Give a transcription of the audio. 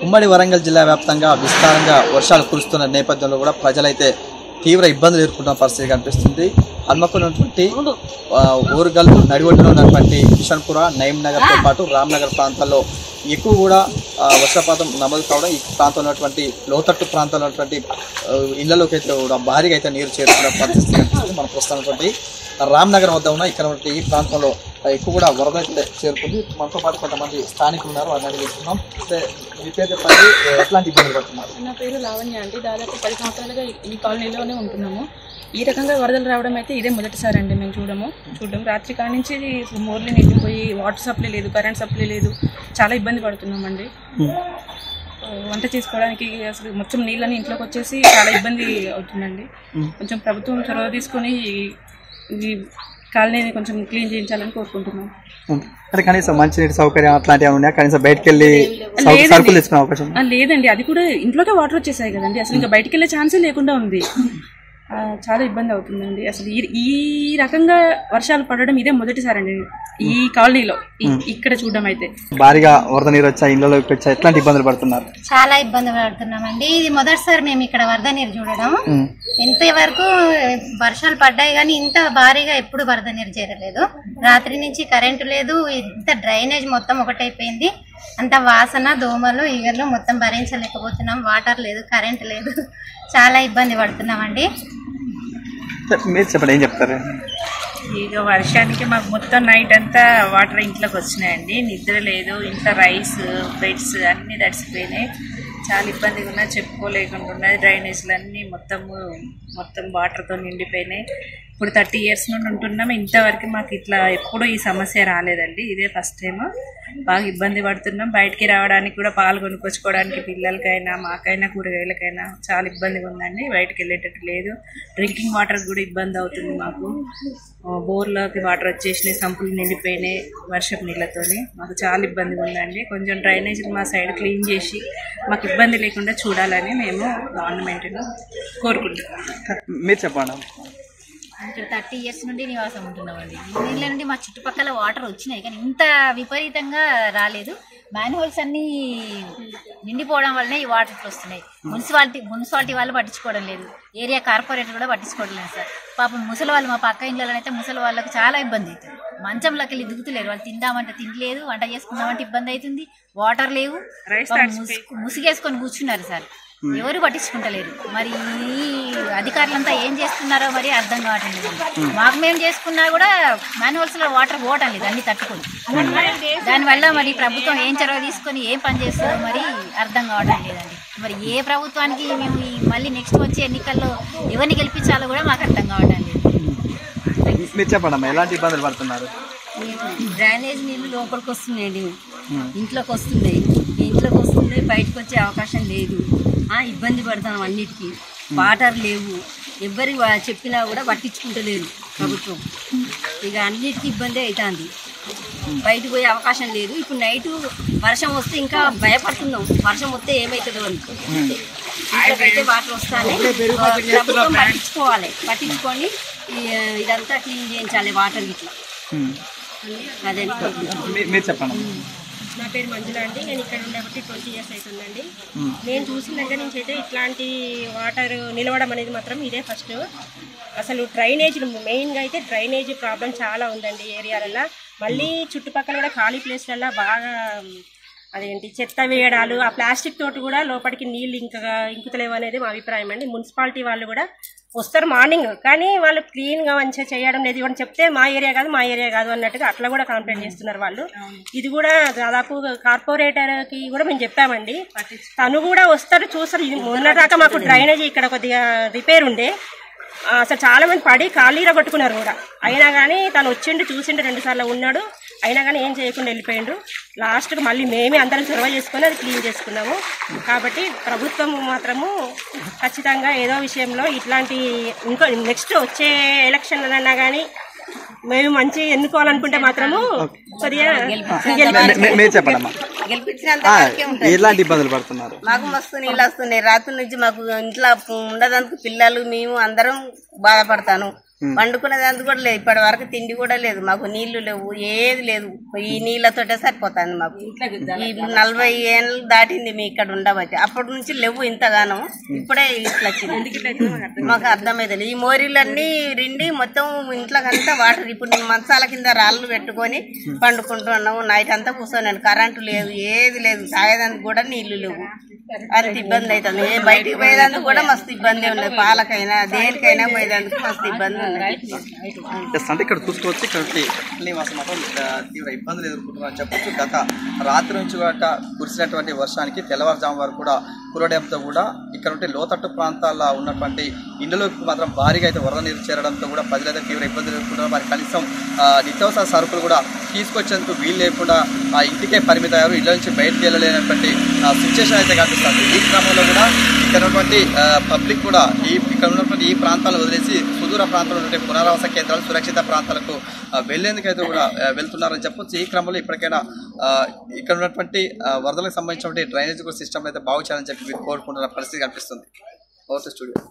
ఉమ్మడి వరంగల్ జిల్లా వ్యాప్తంగా విస్తారంగా వర్షాలు కురుస్తున్న నేపథ్యంలో కూడా ప్రజలైతే తీవ్ర ఇబ్బందులు ఎదుర్కొంటున్న పరిస్థితి కనిపిస్తుంది హన్మకొండ ఉన్నటువంటి ఆ, ఊరుగల్ నడిఒడ్డున ఉన్నటువంటి కిషన్పుర నయీం నగర్తో పాటు రామ్నగర్ ప్రాంతాల్లో ఎక్కువ కూడా ఆ, వర్షపాతం నమోదు కావడం ఈ ప్రాంతంలో ఉన్నటువంటి లోతట్టు ప్రాంతంలో ఉన్నటువంటి ఆ, ఇళ్లలోకి అయితే కూడా భారీగా అయితే నీరు చేరుకున్న పరిస్థితి కనిపిస్తుంది మనం ప్రస్తుతం రామ్నగర్ వద్ద ఉన్న ఇక్కడ ఉన్నటువంటి ఈ ప్రాంతంలో ఆ, ఎక్కువ కూడా వరద అయితే చేరుకుంది మనతో పాటు కొంతమంది స్థానికులు ఉన్నారు వారిని అడిగి తెలుసుకుందాం అంటే మీ పేరు చెప్పండి ఎట్లాంటి ఇబ్బందులు పడుతున్నారు నా పేరు లావణ్య అండి దాదాపు పది సంవత్సరాలుగా ఈ- ఈ కాలనీలోనే ఉంటున్నాము ఈ రకంగా వరదలు రావడం అయితే ఇదే మొదటిసారి అండి మేము చూడము చూడడం రాత్రి కాడ నుంచి ఇది మోర్లు నిండిపోయి వాటర్ సప్లై లేదు కరెంట్ సప్లై లేదు చాలా ఇబ్బంది పడుతున్నామండి ఆ, వంట చేసుకోవడానికి అసలు మొత్తం నీళ్ళని ఇంట్లోకి వచ్చేసి చాలా ఇబ్బంది అవుతుందండి కొంచెం ప్రభుత్వం చొరవ తీసుకొని ఈ- ఈ కాలనీని కొంచెం క్లీన్ చేయించాలని కోరుకుంటున్నాం అంటే కనీసం మంచినీటి సౌకర్యం అట్లాంటివి ఏమైనా ఉన్నాయా కనీసం బయటకు వెళ్ళి సౌ- సరుకులు తెచ్చుకునే అవకాశం ఉందా? ఆ, లేదండి అది కూడా ఇంట్లోకే వాటర్ వచ్చేసాయి కదండి అసలు ఇంకా బయటికి వెళ్ళే ఛాన్సే లేకుండా ఉంది ఆ, చాలా ఇబ్బంది అవుతుందండి అసలు ఈ ఈ రకంగా వర్షాలు పడడం ఇదే మొదటిసారి అండి ఈ కాలనీలో ఈ- ఇక్కడ చూడడం అయితే భారీగా వరద నీరు వచ్చా ఇళ్ళలోకి వచ్చా ఎట్లాంటి ఇబ్బందులు పడుతున్నారు చాలా ఇబ్బంది పడుతున్నామండి ఇది మొదటిసారి మేము ఇక్కడ వరద నీరు చూడడం ఉమ్. ఇంతవరకు వర్షాలు పడ్డాయి కానీ ఇంత భారీగా ఎప్పుడు వరద నీరు చేరలేదు రాత్రి నుంచి కరెంటు లేదు ఇంత డ్రైనేజ్ మొత్తం ఒకటైపోయింది అంత వాసన దోమలు ఈగలు మొత్తం భరించలేకపోతున్నాం వాటర్ లేదు కరెంట్ లేదు చాలా ఇబ్బంది పడుతున్నామండి చెప్- మీరు చెప్పండి ఏం చెప్తారు ఇక వర్షానికి మాకు మొత్తం నైట్ అంతా వాటర్ ఇంట్లోకి వచ్చినాయండి నిద్ర లేదు ఇంట్లో రైస్ బెడ్స్ అన్నీ తడిసిపోయినాయి చాలా ఇబ్బందిగా ఉన్నది చెప్పుకోలేకుండా ఉన్నది డ్రైనేజ్లు అన్నీ మొత్తము మొత్తం వాటర్తో నిండిపోయినాయి ఇప్పుడు థర్టీ ఇయర్స్ నుండి ఉంటున్నాం ఇంతవరకు మాకు ఇట్లా ఎప్పుడూ ఈ సమస్య రాలేదండి ఇదే ఫస్ట్ టైం బాగా ఇబ్బంది పడుతున్నాం బయటికి రావడానికి కూడా పాలు కొనుక్కొచ్చుకోవడానికి పిల్లలకైనా మాకైనా కూరగాయలకైనా చాలా ఇబ్బందిగా ఉందండి బయటికి వెళ్ళేటట్టు లేదు డ్రింకింగ్ వాటర్ కూడా ఇబ్బంది అవుతుంది మాకు ఆ, బోర్లోకి వాటర్ వచ్చేసినాయి సంపులు నిండిపోయినాయి వర్షపు నీళ్ళతోని మాకు చాలా ఇబ్బందిగా ఉందండి కొంచెం డ్రైనేజ్ మా సైడ్ క్లీన్ చేసి మాకు ఇబ్బంది లేకుండా చూడాలని మేము గవర్నమెంట్ను కోరుకుంటున్నాం మీరు చెప్పండి ఇక్కడ థర్టీ ఇయర్స్ నుండి నివాసం ఉంటున్నామండి ఈ నీళ్ళ నుండి మా చుట్టుపక్కల వాటర్ వచ్చినాయి కానీ ఇంత విపరీతంగా రాలేదు మ్యాన్హోల్స్ అన్నీ నిండిపోవడం వల్లనే ఈ వాటర్ ఇట్లా వస్తున్నాయి మున్సిపాలిటీ మున్సిపాలిటీ వాళ్ళు పట్టించుకోవడం లేదు ఏరియా కార్పొరేటర్ కూడా పట్టించుకోవడం లేదు సార్ పాపం ముసలి వాళ్ళు మా పక్క ఇళ్ళలో అయితే ముసలి వాళ్ళకి చాలా ఇబ్బంది అవుతుంది మంచంలోకి వెళ్ళి దిగుతలేరు వాళ్ళు తిందామంటే తినలేదు వంట చేసుకుందామంటే ఇబ్బంది అవుతుంది వాటర్ లేవు పాపం ముసుగు- ముసుగేసుకొని కూర్చున్నారు సార్ ఎవరు పట్టించుకుంటలేరు మరి ఈ అధికారులంతా ఏం చేస్తున్నారో మరి అర్థం కావట్లేదు మాకు మేము చేసుకున్నా కూడా మాన్యువల్స్ లో వాటర్ పోవటం లేదు అన్ని తట్టుకొని దానివల్ల మరి ప్రభుత్వం ఏం చొరవ తీసుకొని ఏం పని చేస్తుందో మరి అర్థం కావటం లేదండి మరి ఏ ప్రభుత్వానికి మేము ఈ మళ్ళీ నెక్స్ట్ వచ్చే ఎన్నికల్లో ఎవరిని గెలిపించాలో కూడా మాకు అర్థం కావటం లేదు మీరు చెప్పండి అమ్మా ఎలాంటి ఇబ్బందులు పడుతున్నారు డ్రైనేజ్ నీళ్లు లోపలికి వస్తున్నాయండి ఇంట్లోకి వస్తున్నాయి ఇంట్లోకి వస్తుంది బయటకు వచ్చే అవకాశం లేదు ఆ ఇబ్బంది పడతాం అన్నిటికీ వాటర్ లేవు ఎవ్వరి వా- చెప్పినా కూడా పట్టించుకుంటలేరు ప్రభుత్వం ఇక అన్నిటికీ ఇబ్బంది అవుతుంది బయటకు పోయే అవకాశం లేదు ఇప్పుడు నైట్ వర్షం వస్తే ఇంకా భయపడుతున్నాం వర్షం వస్తే ఏమవుతుందో అని ఇంట్లోకైతే వాటర్ వస్తానే ప్రభుత్వం పట్టించుకోవాలి పట్టించుకొని ఈ, ఇదంతా క్లీన్ చేయించాలి వాటర్ ఇట్లా అదే మీ- మీరు చెప్పండి నా పేరు మంజుల అండి నేను ఇక్కడ ఉండబట్టి ట్వంటీ ఇయర్స్ అవుతుందండి నేను చూసిన దగ్గర నుంచి అయితే ఇట్లాంటి వాటర్ నిలవడం అనేది మాత్రం ఇదే ఫస్ట్ అసలు డ్రైనేజ్ మెయిన్గా అయితే డ్రైనేజ్ ప్రాబ్లం చాలా ఉందండి ఏరియాలలో మళ్ళీ చుట్టుపక్కల కూడా ఖాళీ ప్లేస్లలో బాగా అదేంటి చెత్త వేయడాలు ఆ ప్లాస్టిక్ తోటి కూడా లోపలికి నీళ్ళు ఇంకా ఇంకుతలేవు అనేది మా అభిప్రాయం అండి మున్సిపాలిటీ వాళ్ళు కూడా వస్తారు మార్నింగ్ కానీ వాళ్ళు క్లీన్గా మంచిగా చేయడం లేదు ఇవన్నీ చెప్తే మా ఏరియా కాదు మా ఏరియా కాదు అన్నట్టుగా అట్లా కూడా కంప్లైంట్ చేస్తున్నారు వాళ్ళు ఇది కూడా దాదాపు కార్పొరేటర్కి కూడా మేము చెప్పామండి తను కూడా వస్తారు చూస్తారు ఇది మొన్నటిదాకా మాకు డ్రైనేజ్ ఇక్కడ కొద్దిగా రిపేర్ ఉండే ఆ, అసలు చాలా మంది పడి ఖాళీగా కొట్టుకున్నారు కూడా అయినా కానీ తను వచ్చిండు చూసిండు రెండు సార్లు ఉన్నాడు అయినా కానీ ఏం చేయకుండా వెళ్ళిపోయిండు లాస్ట్కి మళ్ళీ మేమే అందరం చొరవ చేసుకొని అది క్లీన్ చేసుకున్నాము కాబట్టి ప్రభుత్వం మాత్రము ఖచ్చితంగా ఏదో విషయంలో ఇట్లాంటి ఇంకో నెక్స్ట్ వచ్చే ఎలక్షన్లన్నా కానీ మేము మంచి ఎన్నుకోవాలనుకుంటే మాత్రము కొద్దిగా మీ- మీ- మీరు చెప్పండి అమ్మా గెలిపించినంత ఆ, వరకే ఉంటుంది. ఎలాంటి ఇబ్బందులు పడుతున్నారు మాకు మస్తు నీళ్ళు వస్తున్నాయి రాత్రి నుంచి మాకు ఇంట్లో ఉండడానికి పిల్లలు మేము అందరం బాధపడతాను వండుకునేది అందు కూడా లేదు ఇప్పటి వరకు తిండి కూడా లేదు మాకు నీళ్లు లేవు ఏది లేదు ఈ నీళ్ళతోటే సరిపోతుంది మాకు ఈ నలభై ఏళ్ళు దాటింది మీ ఇక్కడ ఉండబట్టి అప్పటి నుంచి లేవు ఇంతగానో ఇప్పుడే ఇట్లా వచ్చింది మాకు అర్థమైతే ఈ మోరీలన్నీ రిండి మొత్తం ఇంట్లోకంతా వాటర్ ఇప్పుడు నేను మంచాల కింద రాళ్ళు పెట్టుకొని పండుకుంటున్నాము నైట్ అంతా కూర్చోనండి కరెంటు లేదు ఏది లేదు తాగేదానికి కూడా నీళ్లు లేవు అంత ఇబ్బంది అవుతుంది ఏ బయటికి పోయేదానికి కూడా మస్తు ఇబ్బంది ఉన్నది పాలకైనా దేనికైనా పోయేదానికి మస్తు ఇబ్బంది ఉన్నది ఎస్ అంటే ఇక్కడ చూసుకోవచ్చు ఇక్కడ నివాసం మాత్రం ఆ, తీవ్ర ఇబ్బందులు ఎదుర్కొంటున్నారని చెప్పొచ్చు గత రాత్రి నుంచి కూడా కురిసినటువంటి వర్షానికి తెల్లవారుజాము వరకు కూడా కురవడంతో కూడా ఇక్కడ ఉంటే లోతట్టు ప్రాంతాల్లో ఉన్నటువంటి ఇండ్లలోకి మాత్రం భారీగా అయితే వరద నీరు చేరడంతో కూడా ప్రజలైతే తీవ్ర ఇబ్బందులు ఎదుర్కొంటున్నారు మరి కనీసం ఆ, నిత్యావసర సరుకులు కూడా తీసుకొచ్చేందుకు వీలు లేకుండా ఆ ఇంటికే పరిమితయ్యారు ఇళ్ళ నుంచి బయటకు వెళ్ళలేనటువంటి సిచ్యువేషన్ అయితే కనిపిస్తుంది ఈ క్రమంలో కూడా ఇక్కడ ఉన్నటువంటి పబ్లిక్ కూడా ఈ ఇక్కడ ఉన్నటువంటి ఈ ప్రాంతాలను వదిలేసి సుదూర ప్రాంతాల్లో ఉండే పునరావాస కేంద్రాలు సురక్షిత ప్రాంతాలకు ఆ, వెళ్లేందుకైతే కూడా ఆ, వెళ్తున్నారని చెప్పొచ్చు ఈ క్రమంలో ఇప్పటికైనా ఆ, ఇక్కడ ఉన్నటువంటి ఆ, వరదలకు సంబంధించినటువంటి డ్రైనేజ్ సిస్టమ్ అయితే బాగు చేయాలని చెప్పి మీరు కోరుకుంటున్న పరిస్థితి కనిపిస్తుంది ఓకే స్టూడియో